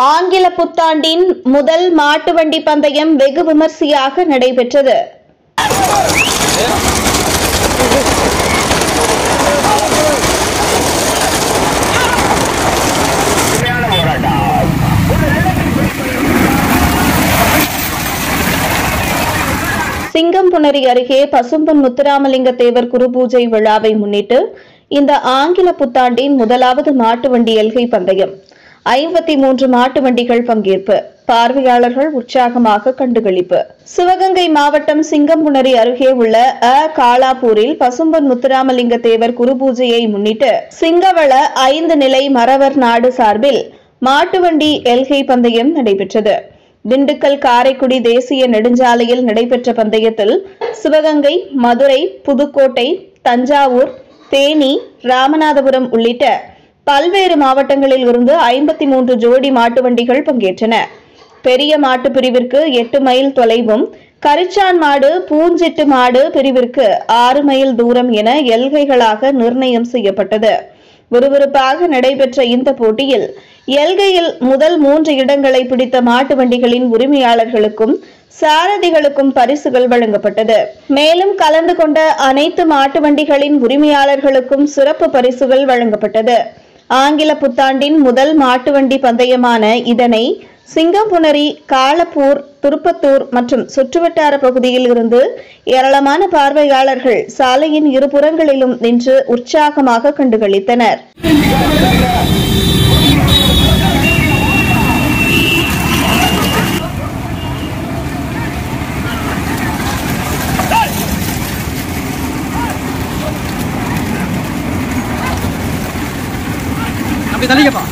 ஆங்கில புத்தாண்டின் முதல் மாட்டு வண்டி பந்தயம் வெகு விமர்சையாக நடைபெற்றது சிங்கம்புணரி அருகே பசும்பொன் முத்துராமலிங்க தேவர் குருபூஜை விழாவை முன்னிட்டு இந்த ஆங்கில புத்தாண்டின் முதலாவது மாட்டு வண்டி எல்கை பந்தயம் ஐம்பத்தி மூன்று மாட்டு வண்டிகள் பங்கேற்பு பார்வையாளர்கள் உற்சாகமாக கண்டுகளிப்பு சிவகங்கை மாவட்டம் சிங்கம்புணரி அருகே உள்ள அ காலாப்பூரில் பசும்பொன் முத்துராமலிங்க தேவர் குருபூஜையை முன்னிட்டு சிங்கவள ஐந்து நிலை மறவர் நாடு சார்பில் மாட்டு வண்டி எல்கை பந்தயம் நடைபெற்றது திண்டுக்கல் காரைக்குடி தேசிய நெடுஞ்சாலையில் நடைபெற்ற பந்தயத்தில் சிவகங்கை மதுரை புதுக்கோட்டை தஞ்சாவூர் தேனி ராமநாதபுரம் உள்ளிட்ட பல்வேறு மாவட்டங்களில் இருந்து ஐம்பத்தி மூன்று ஜோடி மாட்டு வண்டிகள் பங்கேற்றன பெரிய மாட்டு பிரிவிற்கு எட்டு மைல் தொலைவும் கரிச்சான் மாடு பூஞ்சிட்டு மாடு பிரிவிற்கு ஆறு மைல் தூரம் என எல்கைகளாக நிர்ணயம் செய்யப்பட்டது விறுவிறுப்பாக நடைபெற்ற இந்த போட்டியில் எல்கையில் முதல் மூன்று இடங்களை பிடித்த மாட்டு வண்டிகளின் உரிமையாளர்களுக்கும் சாரதிகளுக்கும் பரிசுகள் வழங்கப்பட்டது மேலும் கலந்து கொண்ட அனைத்து மாட்டு வண்டிகளின் உரிமையாளர்களுக்கும் சிறப்பு பரிசுகள் வழங்கப்பட்டது ஆங்கில புத்தாண்டின் முதல் மாட்டு வண்டி பந்தயமான இதனை சிங்கம்புணரி காலப்பூர் திருப்பத்தூர் மற்றும் சுற்றுவட்டார பகுதியில் இருந்து ஏராளமான பார்வையாளர்கள் சாலையின் இருபுறங்களிலும் நின்று உற்சாகமாக கண்டுகளித்தனர் அப்படி தள்ளிக்கப்பா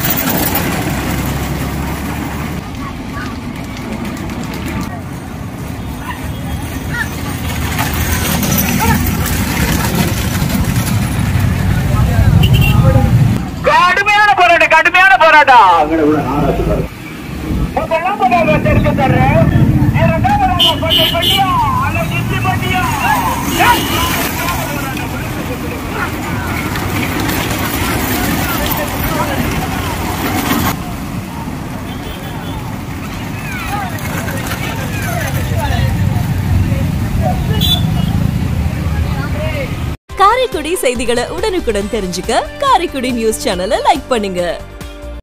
கடுமையான போராட்டம் கடுமையான போராட்டம் முதலாம் போராட்டம் தெரிஞ்சு தர்றேன் இரண்டாம் போராட்டம் கொஞ்சம் பண்ணியா அல்ல நிறுத்தி பண்ணியா காரைக்குடி செய்திகளை உடனுக்குடன் தெரிஞ்சுக்க காரைக்குடி நியூஸ் சேனலை லைக் பண்ணுங்க